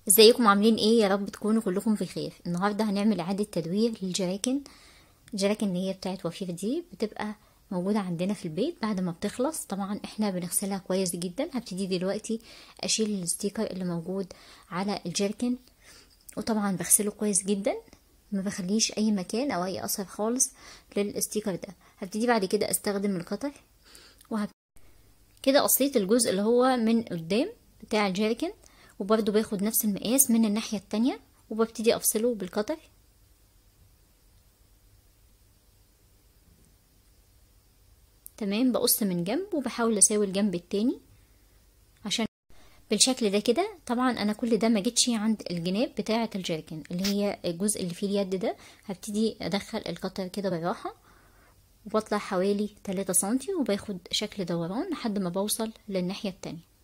ازيكم عاملين ايه يا رب تكونوا كلكم بخير النهارده هنعمل اعاده تدوير للجراكن الجراكن اللي هي بتاعت وفير دي بتبقى موجوده عندنا في البيت بعد ما بتخلص طبعا احنا بنغسلها كويس جدا هبتدي دلوقتي اشيل الستيكر اللي موجود على الجيركن وطبعا بغسله كويس جدا ما بخليش اي مكان او اي اثر خالص للستيكر ده هبتدي بعد كده استخدم القطر وهب... كده قصيت الجزء اللي هو من قدام بتاع الجيركن وبرضو باخد نفس المقاس من الناحية التانية وببتدي افصله بالقطر تمام بقص من جنب وبحاول اساوي الجنب التاني عشان بالشكل ده كده طبعا انا كل ده ما جيتش عند الجناب بتاعه الجيركن اللي هي الجزء اللي فيه اليد ده هبتدي ادخل القطر كده بالراحه وبطلع حوالي 3 سنتي وباخد شكل دوران لحد ما بوصل للناحيه التانية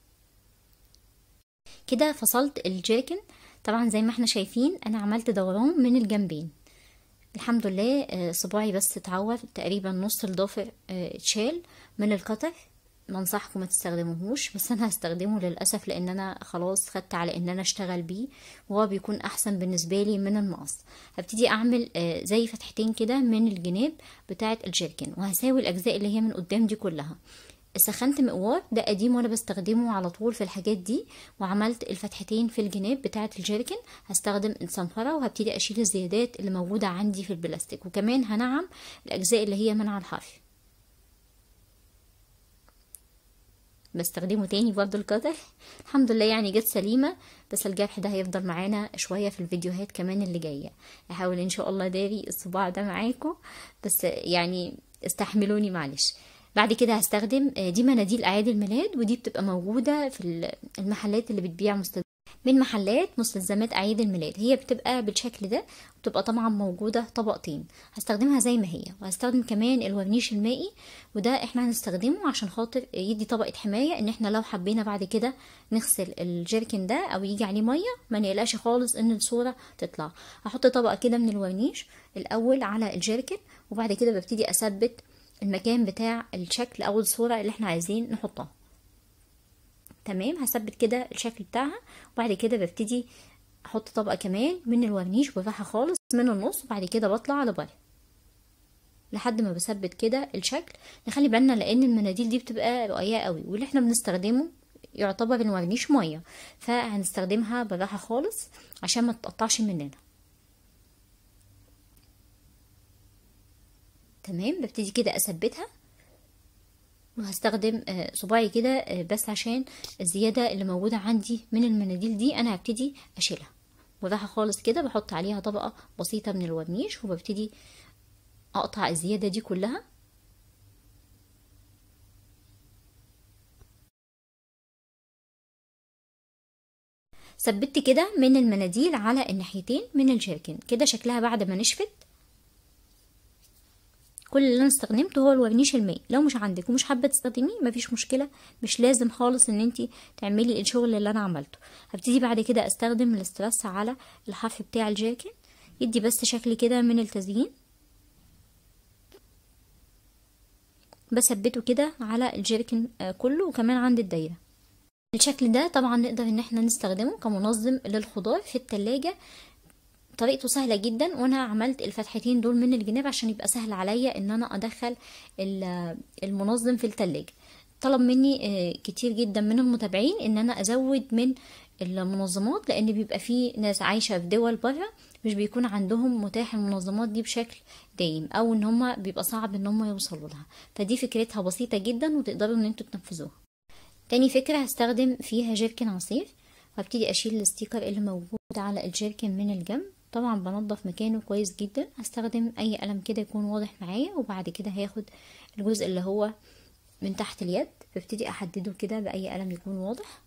كده فصلت الجاكن طبعا زي ما احنا شايفين انا عملت دوران من الجنبين الحمد لله صباعي بس اتعور تقريبا نص الضافر اتشال من القطر بنصحكم ما تستخدموهوش بس انا هستخدمه للاسف لان انا خلاص خدت على ان انا اشتغل بيه وهو بيكون احسن بالنسبه لي من المقص هبتدي اعمل زي فتحتين كده من الجناب بتاعه الجيركن وهساوي الاجزاء اللي هي من قدام دي كلها سخنت مقوار ده قديم وانا بستخدمه على طول في الحاجات دي وعملت الفتحتين في الجناب بتاعه الجيركن هستخدم الصنفره وهبتدي اشيل الزيادات اللي موجوده عندي في البلاستيك وكمان هنعم الاجزاء اللي هي من على الحرف بستخدمه تاني برضه القطر الحمد لله يعني جت سليمة بس الجرح ده هيفضل معانا شوية في الفيديوهات كمان اللي جاية احاول ان شاء الله داري الصباع ده معاكم بس يعني استحملوني معلش بعد كده هستخدم دي مناديل اعياد الميلاد ودي بتبقى موجوده في المحلات اللي بتبيع مستلزمات من محلات مستلزمات اعياد الميلاد هي بتبقى بالشكل ده وبتبقى طبعا موجوده طبقتين هستخدمها زي ما هي وهستخدم كمان الورنيش المائي وده احنا هنستخدمه عشان خاطر يدي طبقه حمايه ان احنا لو حبينا بعد كده نغسل الجيركن ده او يجي عليه ميه ما نقلقش خالص ان الصوره تطلع هحط طبقه كده من الورنيش الاول على الجيركن وبعد كده ببتدي اثبت المكان بتاع الشكل او الصورة اللي احنا عايزين نحطها تمام هثبت كده الشكل بتاعها وبعد كده ببتدي احط طبقة كمان من الورنيش بالراحة خالص من النص وبعد كده بطلع على بره لحد ما بثبت كده الشكل نخلي بالنا لان المناديل دي بتبقى رقيقة قوي واللي احنا بنستخدمه يعتبر الورنيش مية فهنستخدمها بالراحة خالص عشان ما تتقطعش مننا تمام ببتدي كده اثبتها وهستخدم صباعي كده بس عشان الزيادة اللي موجودة عندي من المناديل دي انا هبتدي اشيلها بالراحة خالص كده بحط عليها طبقة بسيطة من الورنيش وببتدي اقطع الزيادة دي كلها ثبت كده من المناديل على الناحيتين من الجيركن كده شكلها بعد ما نشفت كل اللي انا استخدمته هو الورنيش المائي لو مش عندك ومش حابه تستخدميه مفيش مشكله مش لازم خالص ان انت تعملي الشغل اللي انا عملته هبتدي بعد كده استخدم الاسترس على الحرف بتاع الجاكيت يدي بس شكل كده من التزيين بثبته كده على الجيركن كله وكمان عند الدايره الشكل ده طبعا نقدر ان احنا نستخدمه كمنظم للخضار في التلاجة طريقته سهله جدا وانا عملت الفتحتين دول من الجناب عشان يبقى سهل عليا ان انا ادخل المنظم في التلاجة طلب مني كتير جدا من المتابعين ان انا ازود من المنظمات لان بيبقى في ناس عايشه في دول بره مش بيكون عندهم متاح المنظمات دي بشكل دايم او ان هما بيبقى صعب ان هما يوصلوا لها فدي فكرتها بسيطه جدا وتقدروا ان انتوا تنفذوها تاني فكره هستخدم فيها جيركن عصير وابتدي اشيل الستيكر اللي موجود على الجيركن من الجنب طبعا بنضف مكانه كويس جدا هستخدم اي قلم كده يكون واضح معايا وبعد كده هاخد الجزء اللي هو من تحت اليد ببتدي احدده كده باي قلم يكون واضح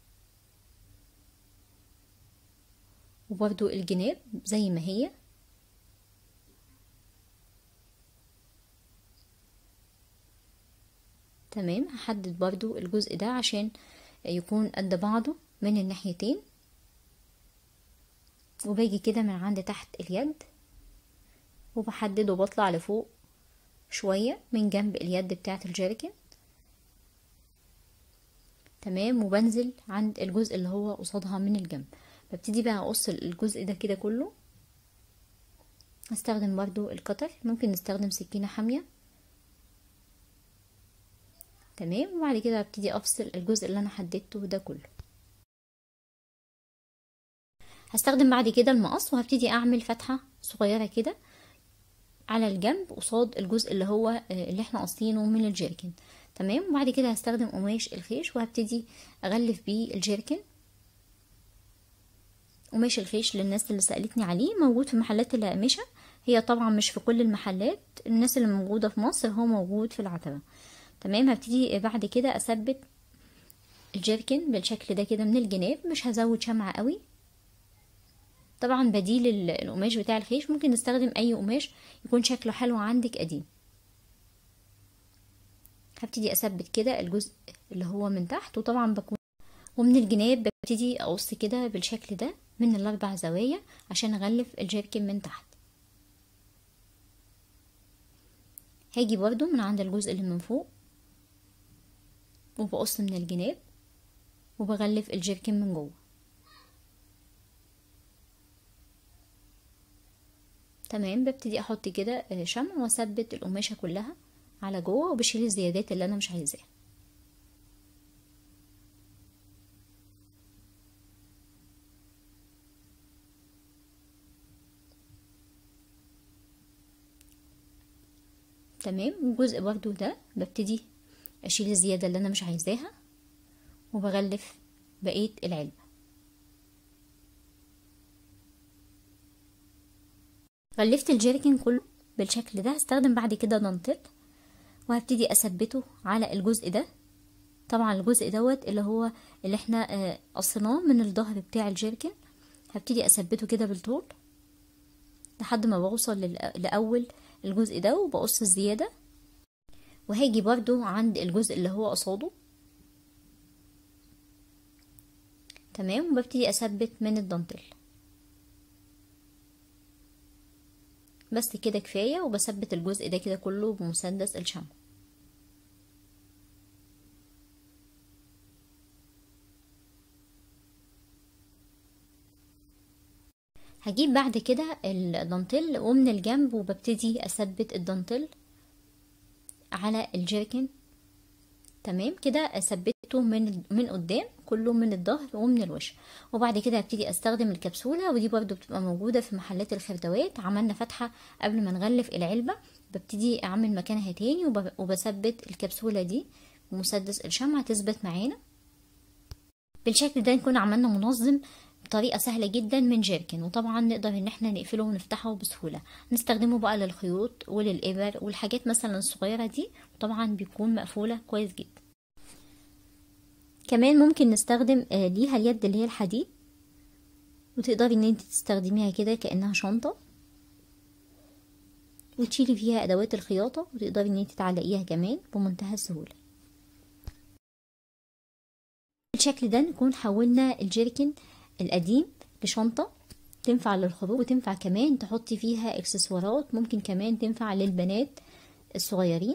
وبرده الجناب زي ما هي تمام هحدد برضو الجزء ده عشان يكون قد بعضه من الناحيتين وباجي كده من عند تحت اليد وبحدد وبطلع لفوق شوية من جنب اليد بتاعة الجيركن تمام وبنزل عند الجزء اللي هو قصادها من الجنب ببتدي بقى اقص الجزء ده كده كله هستخدم برضو القطر ممكن نستخدم سكينة حامية تمام وبعد كده هبتدي افصل الجزء اللي انا حددته ده كله هستخدم بعد كده المقص وهبتدي اعمل فتحة صغيرة كده على الجنب قصاد الجزء اللي هو اللي احنا قاصينه من الجيركن تمام وبعد كده هستخدم قماش الخيش وهبتدي اغلف بيه الجيركن قماش الخيش للناس اللي سألتني عليه موجود في محلات الأقمشة هي طبعا مش في كل المحلات الناس اللي موجودة في مصر هو موجود في العتبة تمام هبتدي بعد كده اثبت الجيركن بالشكل ده كده من الجناب مش هزود شمعة قوي طبعا بديل القماش بتاع الخيش ممكن نستخدم اي قماش يكون شكله حلو عندك قديم هبتدي اثبت كده الجزء اللي هو من تحت وطبعا بكون ومن الجناب ببتدي اقص كده بالشكل ده من الاربع زوايا عشان اغلف الجيركن من تحت هاجي برضو من عند الجزء اللي من فوق وبقص من الجناب وبغلف الجيركن من جوه تمام ببتدي احط كده شمع واثبت القماشه كلها على جوه وبشيل الزيادات اللي انا مش عايزاها تمام الجزء برضو ده ببتدي اشيل الزياده اللي انا مش عايزاها وبغلف بقيه العلبه غلفت الجيركن كله بالشكل ده هستخدم بعد كده دانتيل وهبتدي اثبته على الجزء ده طبعا الجزء دوت اللي هو اللي احنا قصيناه من الظهر بتاع الجيركن هبتدي اثبته كده بالطول لحد ما بوصل لاول الجزء ده وبقص الزياده وهاجي برضو عند الجزء اللي هو قصاده تمام وببتدي اثبت من الدانتيل بس كده كفايه وبثبت الجزء ده كده كله بمسدس الشمع هجيب بعد كده الدانتيل ومن الجنب وببتدي اثبت الدانتيل على الجيركن تمام كده اثبته من من قدام كله من الظهر ومن الوش وبعد كده هبتدي استخدم الكبسوله ودي برضو بتبقى موجوده في محلات الخردوات عملنا فتحه قبل ما نغلف العلبه ببتدي اعمل مكانها تاني وبثبت الكبسوله دي بمسدس الشمع تثبت معانا بالشكل ده نكون عملنا منظم بطريقه سهله جدا من جيركن وطبعا نقدر ان احنا نقفله ونفتحه بسهوله نستخدمه بقى للخيوط وللابر والحاجات مثلا الصغيره دي طبعا بيكون مقفوله كويس جدا كمان ممكن نستخدم ليها اليد اللي هي الحديد وتقدري ان انت تستخدميها كده كانها شنطه وتشيلي فيها ادوات الخياطه وتقدري ان انت تعلقيها كمان بمنتهى السهوله بالشكل ده نكون حولنا الجيركن القديم لشنطة تنفع للخروج وتنفع كمان تحطي فيها اكسسوارات ممكن كمان تنفع للبنات الصغيرين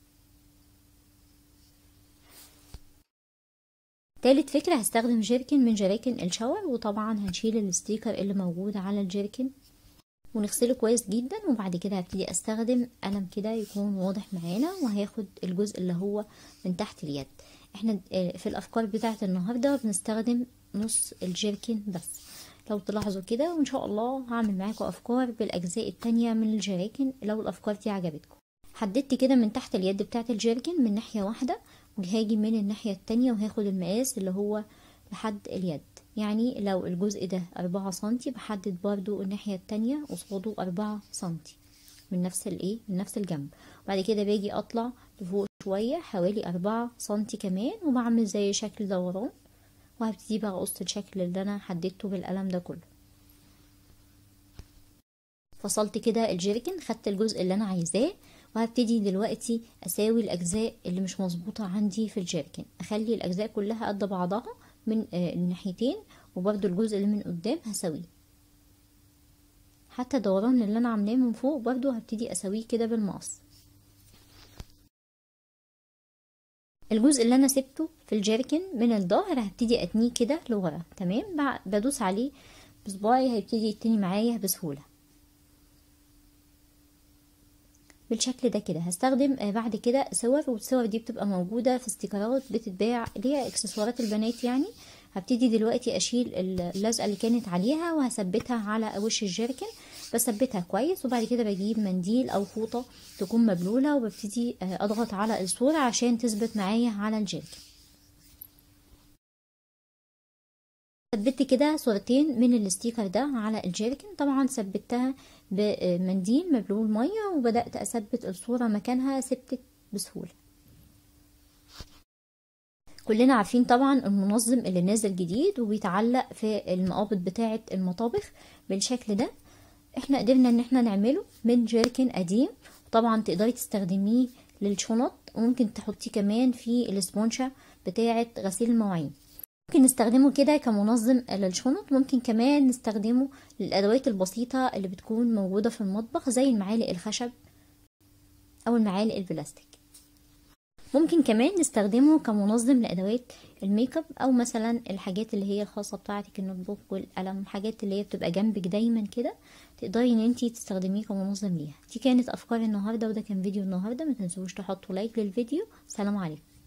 تالت فكرة هستخدم جيركن من جراكن الشاور وطبعا هنشيل الستيكر اللي موجود على الجيركن ونغسله كويس جدا وبعد كده هبتدي استخدم قلم كده يكون واضح معانا وهياخد الجزء اللي هو من تحت اليد احنا في الافكار بتاعه النهارده بنستخدم نص الجيركن بس لو تلاحظوا كده وان شاء الله هعمل معاكم افكار بالاجزاء التانية من الجيركن لو الافكار دي عجبتكم حددت كده من تحت اليد بتاعه الجيركن من ناحيه واحده وهاجي من الناحيه التانية وهاخد المقاس اللي هو لحد اليد يعني لو الجزء ده أربعة سنتي بحدد برضو الناحية التانية قصاده أربعة سنتي من نفس الايه من نفس الجنب بعد كده باجي اطلع لفوق شوية حوالي أربعة سنتي كمان وبعمل زي شكل دوران وهبتدي بقى اقص الشكل اللي انا حددته بالقلم ده كله فصلت كده الجيركن خدت الجزء اللي انا عايزاه وهبتدي دلوقتي اساوي الاجزاء اللي مش مظبوطه عندي في الجيركن اخلي الاجزاء كلها قد بعضها من آه الناحيتين وبرده الجزء اللي من قدام هسويه حتى دوران اللي انا عاملاه من فوق برضو هبتدي اسويه كده بالمقص الجزء اللي انا سبته في الجيركن من الظهر هبتدي اتنيه كده لورا تمام بدوس عليه بصباعي هيبتدي يتني معايا بسهوله بالشكل ده كده هستخدم بعد كده صور والصور دي بتبقى موجودة في استيكرات بتتباع اللي هي اكسسوارات البنات يعني هبتدي دلوقتي اشيل اللزقة اللي كانت عليها وهثبتها على وش الجيركن بثبتها كويس وبعد كده بجيب منديل او فوطة تكون مبلولة وببتدي اضغط على الصورة عشان تثبت معايا على الجيركن ثبت كده صورتين من الاستيكر ده على الجيركن طبعا ثبتها بمنديل مبلول ميه وبدات اثبت الصوره مكانها ثبتت بسهوله كلنا عارفين طبعا المنظم اللي نازل جديد وبيتعلق في المقابض بتاعه المطابخ بالشكل ده احنا قدرنا ان احنا نعمله من جيركن قديم طبعا تقدري تستخدميه للشنط وممكن تحطيه كمان في الاسبونشة بتاعه غسيل المواعين ممكن نستخدمه كده كمنظم للشنط ممكن كمان نستخدمه للأدوات البسيطة اللي بتكون موجودة في المطبخ زي المعالق الخشب أو المعالق البلاستيك ممكن كمان نستخدمه كمنظم لأدوات الميك اب أو مثلا الحاجات اللي هي الخاصة بتاعتك النوت بوك والقلم الحاجات اللي هي بتبقى جنبك دايما كده تقدري ان انتي تستخدميه كمنظم ليها دي كانت افكار النهارده وده كان فيديو النهارده ما تنسوش تحطوا لايك للفيديو سلام عليكم